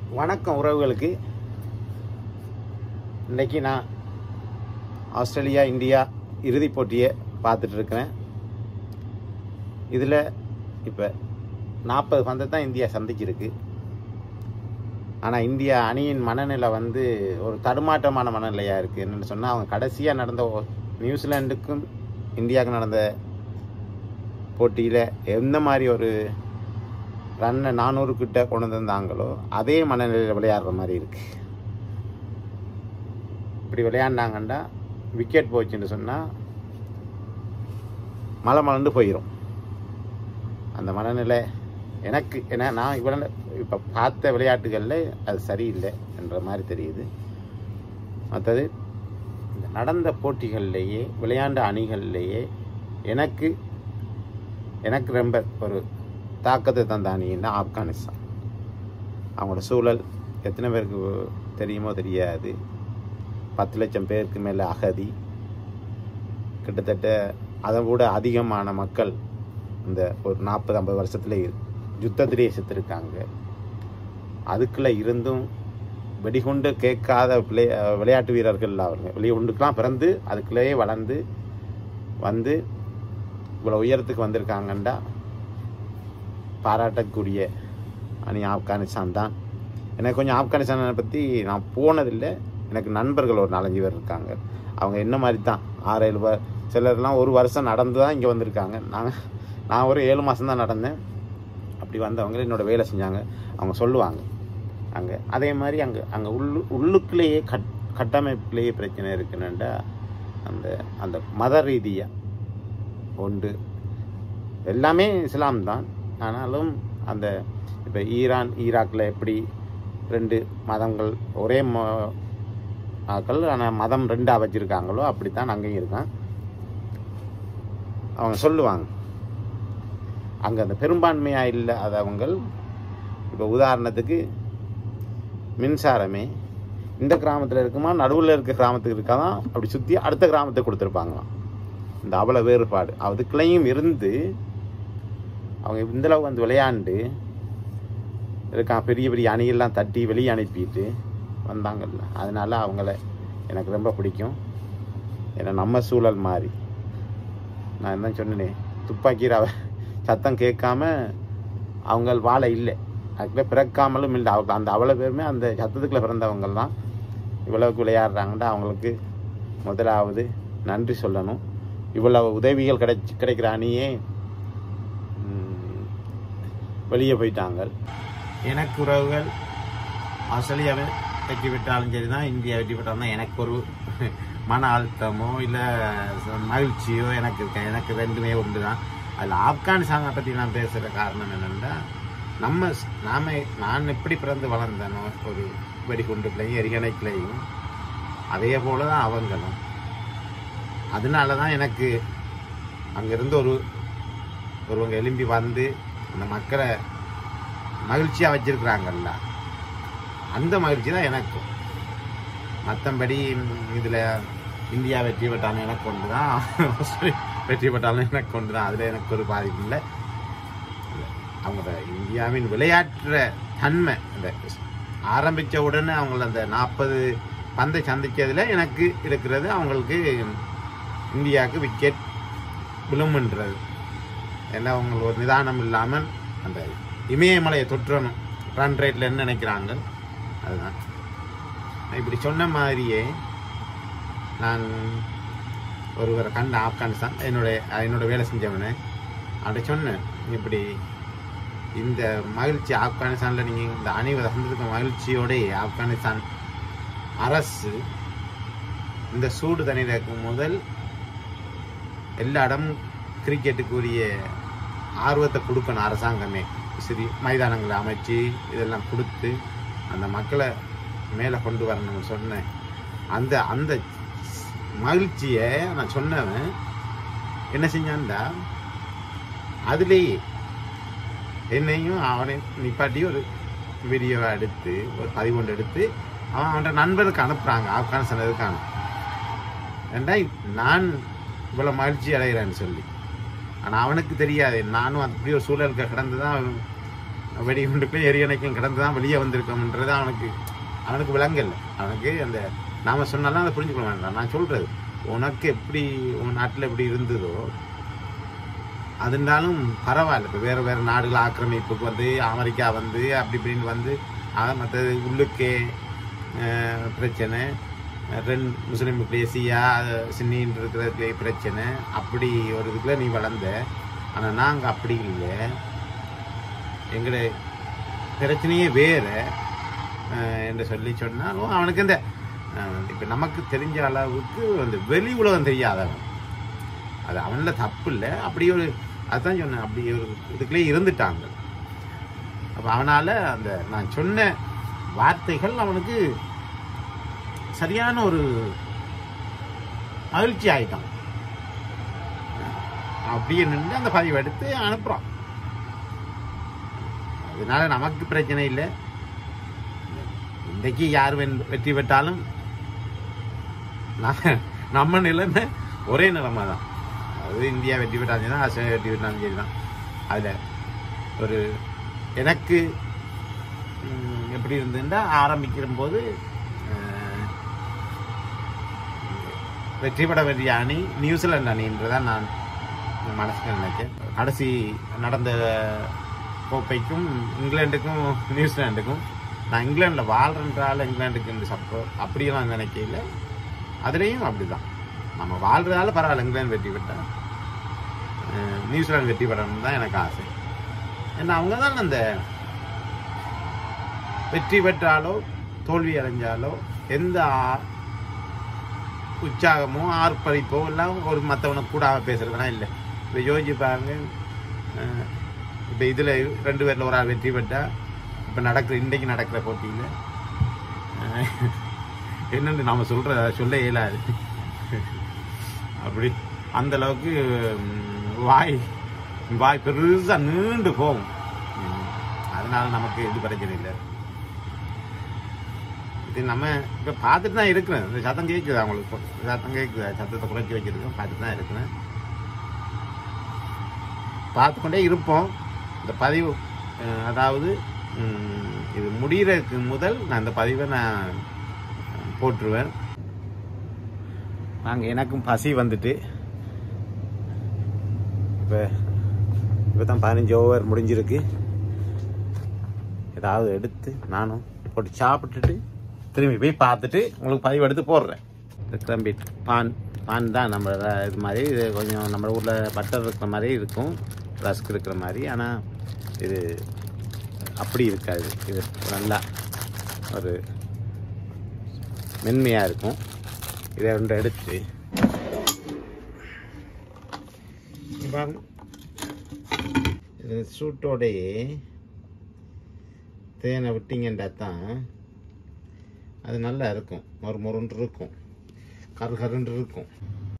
வணக்கம் உறவுகளுக்கு இன்னைக்கு நான் ஆஸ்திரேலியா இந்தியா இறுதிப் போட்டியை பார்த்துட்டு இருக்கிறேன் இதில் இப்போ நாற்பது பந்தை தான் இந்தியா சந்திச்சிருக்கு ஆனால் இந்தியா அணியின் மனநிலை வந்து ஒரு தடுமாற்றமான மனநிலையாக இருக்குது என்னென்னு சொன்னால் அவங்க கடைசியாக நடந்த ஒ- நியூசிலாண்டுக்கும் இந்தியாவுக்கும் நடந்த போட்டியில் எந்த மாதிரி ஒரு ரன்னை நானூறு கிட்ட கொண்டு வந்தாங்களோ அதே மனநிலையில் விளையாடுற மாதிரி இருக்கு இப்படி விளையாண்டாங்கன்னா விக்கெட் போச்சுன்னு சொன்னால் மலை மலர்ந்து போயிடும் அந்த மனநிலை எனக்கு ஏன்னா நான் இவ்வளோ இப்போ பார்த்த விளையாட்டுகளில் அது சரியில்லை என்ற மாதிரி தெரியுது மற்றது இந்த நடந்த போட்டிகள்லேயே விளையாண்ட அணிகள்லேயே எனக்கு எனக்கு ரொம்ப ஒரு தாக்கத்தை தந்த அணின்னா ஆப்கானிஸ்தான் அவங்களோட சூழல் எத்தனை பேருக்கு தெரியுமோ தெரியாது பத்து லட்சம் பேருக்கு மேலே அகதி கிட்டத்தட்ட அதை விட அதிகமான மக்கள் இந்த ஒரு நாற்பது ஐம்பது வருஷத்துல யுத்தத்திலேயே செத்துருக்காங்க அதுக்குள்ளே இருந்தும் வெடிகுண்டு கேட்காத விளை விளையாட்டு வீரர்கள் அவங்க வெளியுண்டுக்கெலாம் பிறந்து அதுக்குள்ளேயே வளர்ந்து வந்து இவ்வளோ உயரத்துக்கு வந்திருக்காங்கண்டா பாராட்டக்கூடிய அணி ஆப்கானிஸ்தான் தான் எனக்கு கொஞ்சம் ஆப்கானிஸ்தானை பற்றி நான் போனதில்லை எனக்கு நண்பர்கள் ஒரு நாலஞ்சு பேர் இருக்காங்க அவங்க என்ன மாதிரி தான் ஆறு ஏழு வ- சிலர்லாம் ஒரு வருஷம் நடந்து தான் இங்கே வந்திருக்காங்க நான் நான் ஒரு ஏழு மாதம் தான் நடந்தேன் அப்படி வந்தவங்க என்னோட வேலை செஞ்சாங்க அவங்க சொல்லுவாங்க அங்கே அதே மாதிரி அங்கே அங்கே உள்ளு உள்ளுக்குள்ளேயே கட் கட்டமைப்புலேயே பிரச்சனை இருக்குன்னுண்டா அந்த அந்த மத ரீதியாக உண்டு எல்லாமே இஸ்லாம் தான் ஆனாலும் அந்த இப்போ ஈரான் ஈராக்கில் எப்படி ரெண்டு மதங்கள் ஒரே ம ஆக்கள் ஆனால் மதம் ரெண்டாக வச்சுருக்காங்களோ அப்படித்தான் அங்கேயும் இருக்கான் அவங்க சொல்லுவாங்க அங்கே அந்த பெரும்பான்மையாக இல்லாதவங்க இப்போ உதாரணத்துக்கு மின்சாரமே இந்த கிராமத்தில் இருக்குமா நடுவில் இருக்க கிராமத்துக்கு இருக்காதான் அப்படி சுற்றி அடுத்த கிராமத்துக்கு கொடுத்துருப்பாங்களாம் இந்த அவ்வளோ வேறுபாடு அதுக்குள்ளேயும் இருந்து அவங்க இந்தளவு வந்து விளையாண்டு இருக்கான் பெரிய பெரிய அணியெல்லாம் தட்டி வெளியே அனுப்பிட்டு வந்தாங்கல்ல அதனால அவங்கள எனக்கு ரொம்ப பிடிக்கும் ஏன்னா நம்ம சூழல் மாதிரி நான் என்ன சொன்னேனே துப்பாக்கி ரவ சத்தம் கேட்காம அவங்க வாழை இல்லை அதுக்குள்ள பிறக்காமலும் இல்லை அவங்க அந்த அவ்வளோ பேருமே அந்த சத்தத்துக்குள்ள பிறந்தவங்க தான் இவ்வளவுக்கு விளையாடுறாங்கன்ட்டு அவங்களுக்கு முதலாவது நன்றி சொல்லணும் இவ்வளவு உதவிகள் கிடைச்சி கிடைக்கிற அணியே ம், வெளியே போயிட்டாங்க எனக்கு உறவுகள் ஆஸ்திரேலியாவை வெற்றி பெற்றாலும் சரி தான் இந்தியா வெற்றி பெற்றாலும் தான் எனக்கு ஒரு மன அழுத்தமோ இல்லை மகிழ்ச்சியோ எனக்கு இருக்க எனக்கு ரெண்டுமே உண்டு தான் அதில் ஆப்கானிஸ்தானை பற்றி நான் பேசுகிற காரணம் என்னென்னா நம்ம ஸ்- நாம நான் எப்படி பிறந்து வளர்ந்தனோ ஒரு வெடிகுண்டுக்குள்ளேயும் எரிகணைக்குள்ளேயும் அதே போல தான் அவங்களும் அதனால தான் எனக்கு அங்கேருந்து ஒரு ஒருவங்க எழும்பி வந்து அந்த மக்களை மகிழ்ச்சியாக வச்சிருக்கிறாங்கல்ல அந்த மகிழ்ச்சி தான் எனக்கு மற்றபடி இதில் இந்தியா வெற்றி பெற்றாலும் எனக்கு ஒன்று தான் ஆஸ்திரேலியா வெற்றி பெற்றாலும் எனக்கு ஒன்று தான் அதில் எனக்கு ஒரு பாதிப்பு இல்லை அவங்களோட இந்தியாவின் விளையாட்டுற தன்மை அந்த ஆரம்பித்த உடனே அவங்கள அந்த நாற்பது பந்தை சந்திச்சதுல எனக்கு இருக்கிறது அவங்களுக்கு இந்தியாவுக்கு விக்கெட் விழுமுன்றது ஏன்னா அவங்க ஒரு நிதானம் இல்லாமல் அந்த இமயமலையை தொற்றணும் ரன் ரேட்டில் என்ன நினைக்கிறாங்க அதுதான் நான் இப்படி சொன்ன மாதிரியே நான் ஒருவரை கண்ட ஆப்கானிஸ்தான் என்னுடைய என்னோட வேலை செஞ்சவனே அவன்கிட்ட சொன்னேன் இப்படி இந்த மகிழ்ச்சி ஆப்கானிஸ்தானில் நீங்கள் இந்த அணி வசந்ததுக்கு மகிழ்ச்சியோடய ஆப்கானிஸ்தான் அரசு இந்த சூடு தண்ணீர் இருக்கும் முதல் எல்லா இடமும் கிரிக்கெட்டுக்குரிய ஆர்வத்தை கொடுக்கணும் அரசாங்கமே சரி மைதானங்களை அமைச்சு இதெல்லாம் கொடுத்து அந்த மக்களை மேலே கொண்டு வரணும்னு சொன்னேன் அந்த அந்த மகிழ்ச்சியை நான் சொன்னவன் என்ன செஞ்சான்டா அதுலேயே என்னையும் அவனை நிப்பாட்டி ஒரு வீடியோ எடுத்து ஒரு பதிவொன்று எடுத்து அவன் அவன்கிட்ட நண்பருக்கு அனுப்புகிறாங்க ஆப்கானிஸ்தான் இருக்கான ஏண்டா நான் இவ்வளோ மகிழ்ச்சி அடைகிறேன்னு சொல்லி ஆனால் அவனுக்கு தெரியாது நானும் அப்படி ஒரு சூழலுக்கு கிடந்து தான் வெடிகுண்டுக்குள்ளே எரியணைக்கும் கிடந்து தான் வெளியே வந்திருக்கோம்ன்றது அவனுக்கு அவனுக்கு விளங்கல அவனுக்கு அந்த நாம சொன்னாலும் அதை புரிஞ்சுக்க வேண்டாம் நான் சொல்றது உனக்கு எப்படி உன் நாட்டில் எப்படி இருந்ததோ அது இருந்தாலும் பரவாயில்ல இப்போ வேறு வேறு நாடுகள் ஆக்கிரமிப்புக்கு வந்து அமெரிக்கா வந்து அப்படி இப்படின்னு வந்து மற்றது உள்ளுக்கே அஹ், பிரச்சனை ரெண்டு முஸ்லீமுக்கு சியா சின்னின்னு இருக்கிறதுலே பிரச்சனை அப்படி ஒரு இதுக்குள்ள நீ வளர்ந்த ஆனால் நாங்கள் அப்படி இல்லை எங்களோட பிரச்சனையே வேறு என்று சொல்லி சொன்னாலும் அவனுக்கு இந்த இப்போ நமக்கு தெரிஞ்ச அளவுக்கு அந்த வெளி உலகம் தெரியாதவன் அது அவனில் தப்பு இல்லை அப்படி ஒரு அதான் சொன்னேன் அப்படி ஒரு இதுக்குள்ளே இருந்துட்டாங்க அப்போ அவனால் அந்த நான் சொன்ன வார்த்தைகள் அவனுக்கு சரியான ஒரு மகிழ்ச்சி ஆயிட்டான் அப்படியே நின்று அந்த பதிவை எடுத்து அனுப்புகிறான் அதனால நமக்கு பிரச்சனை இல்லை இன்றைக்கு யார் வென் வெற்றி பெற்றாலும் நம்ம- நம்ம நிலைமை ஒரே நிலைமை தான் அது இந்தியா வெற்றி பெற்றாலும் சரி தான் ஆஸ்திரேலியா வெற்றி பெற்றாலும் சரி தான் அதில் ஒரு எனக்கு ம், எப்படி இருந்ததுன்னா ஆரம்பிக்கிற போது அஹ், வெற்றி பெற வேண்டிய அணி நியூசிலாந்து அணின்றதான் நான் மனசுக்கு நினைச்சேன் கடைசி நடந்த கோப்பைக்கும் இங்கிலாந்துக்கும் நியூசிலாண்டுக்கும் நான் இங்கிலாண்டில் வாழ்றன்றால இங்கிலாந்துக்கு இந்த சப்போ அப்படியெல்லாம் நினைக்கல அதுலேயும் அப்படிதான் நம்ம வாழ்றதால பரவாயில்ல இங்கிலாந்து வெற்றி பெற்றா அஹ் நியூசிலாந்து வெற்றி பெறணும்னு தான் எனக்கு ஆசை ஏன்னா அவங்க தான் அந்த வெற்றி பெற்றாலோ தோல்வி அடைஞ்சாலோ எந்த ஆ- உற்சாகமோ ஆர்ப்பரிப்போ எல்லாம் ஒரு மற்றவனை கூட பேசுறதுனா இல்லை இப்போ யோசிச்சு பாருங்க இப்போ இதில் ரெண்டு பேரில் ஒரு ஆள் வெற்றி பெற்றா இப்போ நடக்கிற இன்றைக்கு நடக்கிற போட்டியில் என்னன்னு நாம சொல்ற சொல்ல இயலாது அப்படி அந்த அளவுக்கு ம், வாய் வாய் பெருசா நீண்டு போகும் ம், அதனால நமக்கு இது பிரச்சனை இல்லை இது நம்ம இப்போ பார்த்துட்டு தான் இருக்கிறேன் இந்த சத்தம் கேட்குது அவங்களுக்கு சத்தம் கேட்குது சத்தத்தை குறைச்சி வச்சிருக்கோம் பார்த்துட்டு தான் இருக்கிறேன் பார்த்து கொண்டே இருப்போம் இந்த பதிவு அஹ், அதாவது ம், இது முடிகிறதுக்கு முதல் நான் இந்த பதிவை நான் போட்டுருவேன் நாங்கள் எனக்கும் பசி வந்துட்டு இப்போ இப்போ தான் பதினஞ்சு ஓவர் முடிஞ்சிருக்கு ஏதாவது எடுத்து நானும் போட்டு சாப்பிட்டுட்டு திரும்பி போய் பார்த்துட்டு உங்களுக்கு பதிவு எடுத்து போடுறேன் இந்த கிளம்பி பான் பான் தான் நம்ம ர- இது மாதிரி இது கொஞ்சம் நம்ம ஊரில் பட்டர் இருக்கிற மாதிரி இருக்கும் ரஸ்க் இருக்கிற மாதிரி ஆனால் இது அப்படி இருக்காது இது நல்லா ஒரு மென்மையாக இருக்கும் இதை ரெண்டு எடுத்து இங்க பாருங்க இது சூட்டோடையே தேனை விட்டீங்கன்னா தான் அது நல்லா இருக்கும் மொறு மொறுன்று இருக்கும் கரு கருன்று இருக்கும்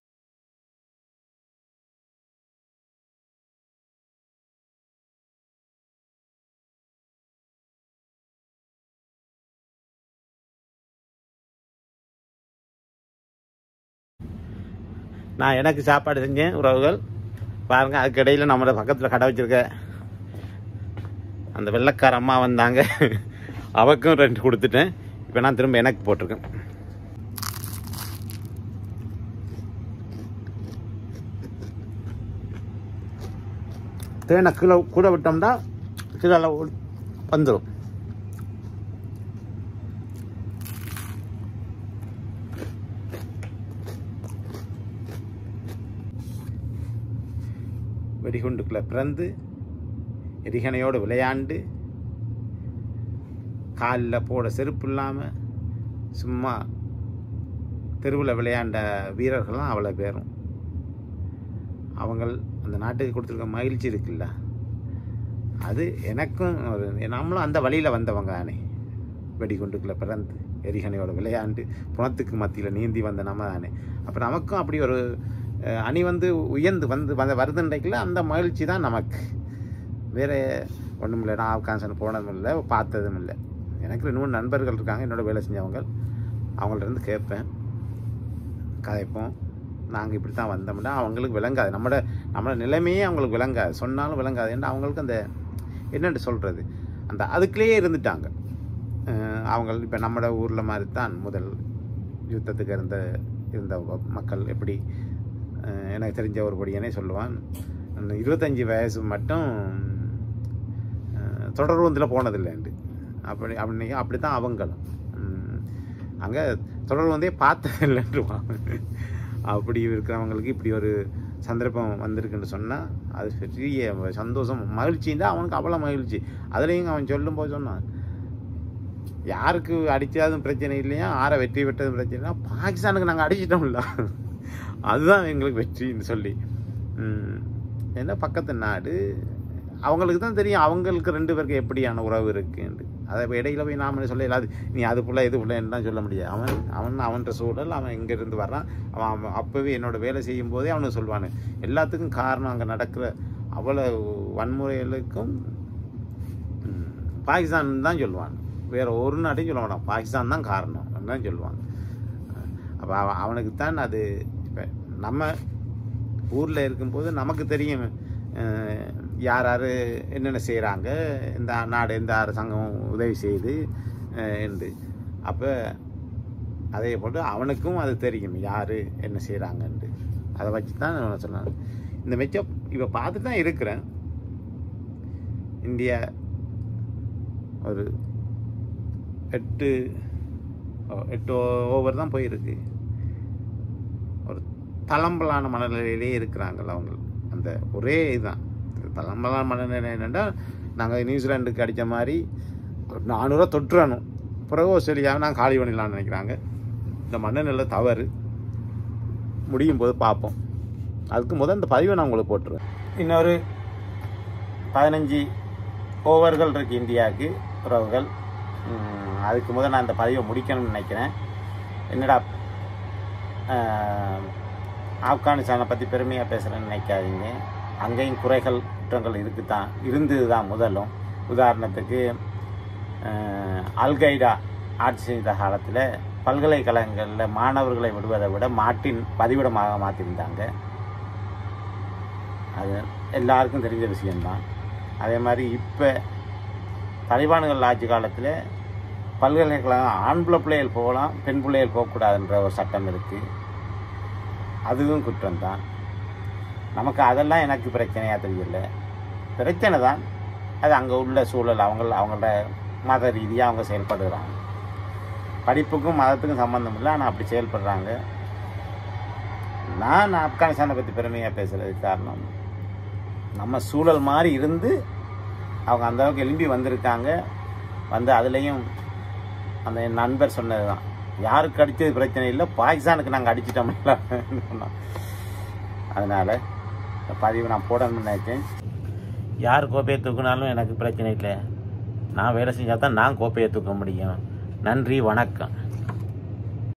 நான் எனக்கு சாப்பாடு செஞ்சேன் உறவுகள் பாருங்க அதுக்கு இடையில நம்மளோட பக்கத்தில் கடை வச்சிருக்க அந்த வெள்ளைக்கார அம்மா வந்தாங்க அவக்கும் ரெண்டு கொடுத்துட்டேன் இப்போ நான் திரும்ப எனக்கு போட்டிருக்கேன் தேனை கீழே கூட விட்டோம்னா கீழே வந்துடும் வெடிகுண்டுக்குள்ளே பிறந்து எரிகணையோடு விளையாண்டு காலில் போட செருப்பு இல்லாமல் சும்மா தெருவில் விளையாண்ட வீரர்கள்லாம் அவ்வளோ பேரும் அவங்கள் அந்த நாட்டுக்கு கொடுத்துருக்க மகிழ்ச்சி இருக்குல்ல அது எனக்கும் ஒரு நம்மளும் அந்த வழியில் வந்தவங்க தானே வெடிகுண்டுக்குள்ளே பிறந்து எரிகணையோட விளையாண்டு புணத்துக்கு மத்தியில் நீந்தி வந்த நம்ம தானே அப்போ நமக்கும் அப்படி ஒரு அஹ், அணி வந்து உயர்ந்து வந்து வந்த வருதுன்றைக்குள்ள அந்த மகிழ்ச்சி தான் நமக்கு வேறு ஒன்றும் இல்லை நான் ஆப்கானிஸ்தான் போனதும் இல்லை பார்த்ததும் இல்லை எனக்கு ரெண்டு மூணு நண்பர்கள் இருக்காங்க என்னோட வேலை செஞ்சவங்க அவங்கள்ட்ட இருந்து கேட்பேன் கதைப்போம் நாங்கள் இப்படி தான் வந்தோம்னா அவங்களுக்கு விளங்காது நம்மளோட நம்மளோட நிலைமையே அவங்களுக்கு விளங்காது சொன்னாலும் விளங்காது ஏன்னா அவங்களுக்கு அந்த என்னென்று சொல்கிறது அந்த அதுக்குள்ளேயே இருந்துட்டாங்க அஹ் அவங்க இப்போ நம்மட ஊரில் மாதிரி தான் முதல் யுத்தத்துக்கு இருந்த இருந்த வ- மக்கள் எப்படி அஹ் எனக்கு தெரிஞ்ச ஒரு படியனே சொல்லுவான் அந்த இருபத்தஞ்சி வயசு மட்டும் அஹ் தொடர்வந்தில் போனதில்லைண்டு அப்படி அப்படி அப்படி தான் அவங்களும் அங்கே தொடர்வந்தே பார்த்ததில்லைன்றுவான் அப்படி இருக்கிறவங்களுக்கு இப்படி ஒரு சந்தர்ப்பம் வந்திருக்குன்னு சொன்னால் அது பெரிய சந்தோஷம் மகிழ்ச்சின்னு அவனுக்கு அவ்வளோ மகிழ்ச்சி அதுலேயும் அவன் சொல்லும்போது சொன்னான் யாருக்கு அடித்தாதும் பிரச்சனை இல்லையா ஆரை வெற்றி பெற்றதும் பிரச்சனை பாகிஸ்தானுக்கு நாங்கள் அடிச்சிட்டோம்ல அதுதான் எங்களுக்கு வெற்றின்னு சொல்லி ம், ஏன்னா பக்கத்து நாடு அவங்களுக்கு தான் தெரியும் அவங்களுக்கு ரெண்டு பேருக்கு எப்படியான உறவு இருக்குன்னு அதை இப்ப இடையில போய் நாம சொல்ல இல்லாது நீ அது புள்ள இது புள்ளன்னு சொல்ல முடியாது அவன் அவன் அவன்ற சூழல் அவன் இங்கேருந்து வர்றான் அவன் அவன் அப்போவே என்னோட வேலை செய்யும் போதே அவனுக்கு சொல்லுவானு எல்லாத்துக்கும் காரணம் அங்கே நடக்கிற அவ்வளோ வன்முறைகளுக்கும் ம், பாகிஸ்தான் தான் சொல்லுவான் வேற ஒரு நாட்டையும் சொல்ல மாட்டான் பாகிஸ்தான் தான் காரணம் தான் சொல்லுவாங்க அப்போ அவன் அவனுக்கு தான் அது இப்போ நம்ம ஊரில் இருக்கும்போது நமக்கு தெரியும் அஹ், யார் யார் என்னென்ன செய்கிறாங்க இந்த நாடு எந்த அரசாங்கம் உதவி செய்யுது அஹ், என்று அப்போ அதே போட்டு அவனுக்கும் அது தெரியும் யார் என்ன செய்கிறாங்கன்ட்டு அதை வச்சு தான் நான் சொன்னாங்க இந்த மெச்சம் இப்போ பார்த்துட்டு தான் இருக்கிறேன் இந்தியா ஒரு எட்டு ஓ, எட்டு ஓவர் தான் போயிருக்கு ஒரு தளம்பலான மனநிலையிலே இருக்கிறாங்கள அவங்க அந்த ஒரே இதுதான் இந்த தளம்பலான மனநிலை என்னென்னா நாங்கள் நியூசிலாண்டுக்கு அடித்த மாதிரி ஒரு நானூறுவா தொற்றுறணும் பிறகு ஆஸ்திரேலியாவை நாங்கள் காலி பண்ணிடலாம்னு நினைக்கிறாங்க இந்த மனநிலை தவறு முடியும் போது பார்ப்போம் அதுக்கு முதல் இந்த பதிவை நான் உங்களுக்கு போட்டுருவேன் இன்னொரு பதினஞ்சு ஓவர்கள் இருக்குது இந்தியாவுக்கு உறவுகள் உம், அதுக்கு முதல் நான் இந்த பதிவை முடிக்கணும்னு நினைக்கிறேன் என்னடா ஆஹ், ஆப்கானிஸ்தானை பற்றி பெருமையாக பேசுகிறேன்னு நினைக்காதீங்க அங்கேயும் குறைகள் குற்றங்கள் இருக்கு தான் இருந்தது தான் முதலும் உதாரணத்துக்கு ஆஹ், அல்கைடா ஆட்சி செய்த காலத்தில் பல்கலைக்கழகங்களில் மாணவர்களை விடுவதை விட மாட்டின் பதிவிடமாக மாற்றிருந்தாங்க அது எல்லாருக்கும் தெரிஞ்ச விஷயம்தான் அதே மாதிரி இப்போ தலிபான்கள் ஆட்சி காலத்தில் பல்கலைக்கழகம் ஆண் பிள்ளை பிள்ளைகள் போகலாம் பெண் பிள்ளைகள் போகக்கூடாதுன்ற ஒரு சட்டம் இருக்குது அதுவும் குற்றம்தான் நமக்கு அதெல்லாம் எனக்கு பிரச்சனையாக தெரியல பிரச்சனை தான் அது அங்கே உள்ள சூழல் அவங்க அவங்களோட மத ரீதியாக அவங்க செயல்படுறாங்க படிப்புக்கும் மதத்துக்கும் சம்மந்தம் இல்லை ஆனால் அப்படி செயல்படுறாங்க நான் ஆப்கானிஸ்தானை பற்றி பெருமையாக பேசுகிறதுக்கு காரணம் நம்ம சூழல் மாதிரி இருந்து அவங்க அந்த அளவுக்கு எழும்பி வந்திருக்காங்க வந்து அதுலேயும் அந்த என் நண்பர் சொன்னது தான் யாருக்கு அடித்தது பிரச்சனை இல்லை பாகிஸ்தானுக்கு நாங்கள் அடிச்சிட்டோம்ல சொன்னோம் அதனால் இந்த பதிவு நான் போடணும்னு நினைச்சேன் யார் கோப்பையை தூக்குனாலும் எனக்கு பிரச்சனை இல்லை நான் வேலை செஞ்சால் தான் நான் கோப்பையை தூக்க முடியும் நன்றி வணக்கம்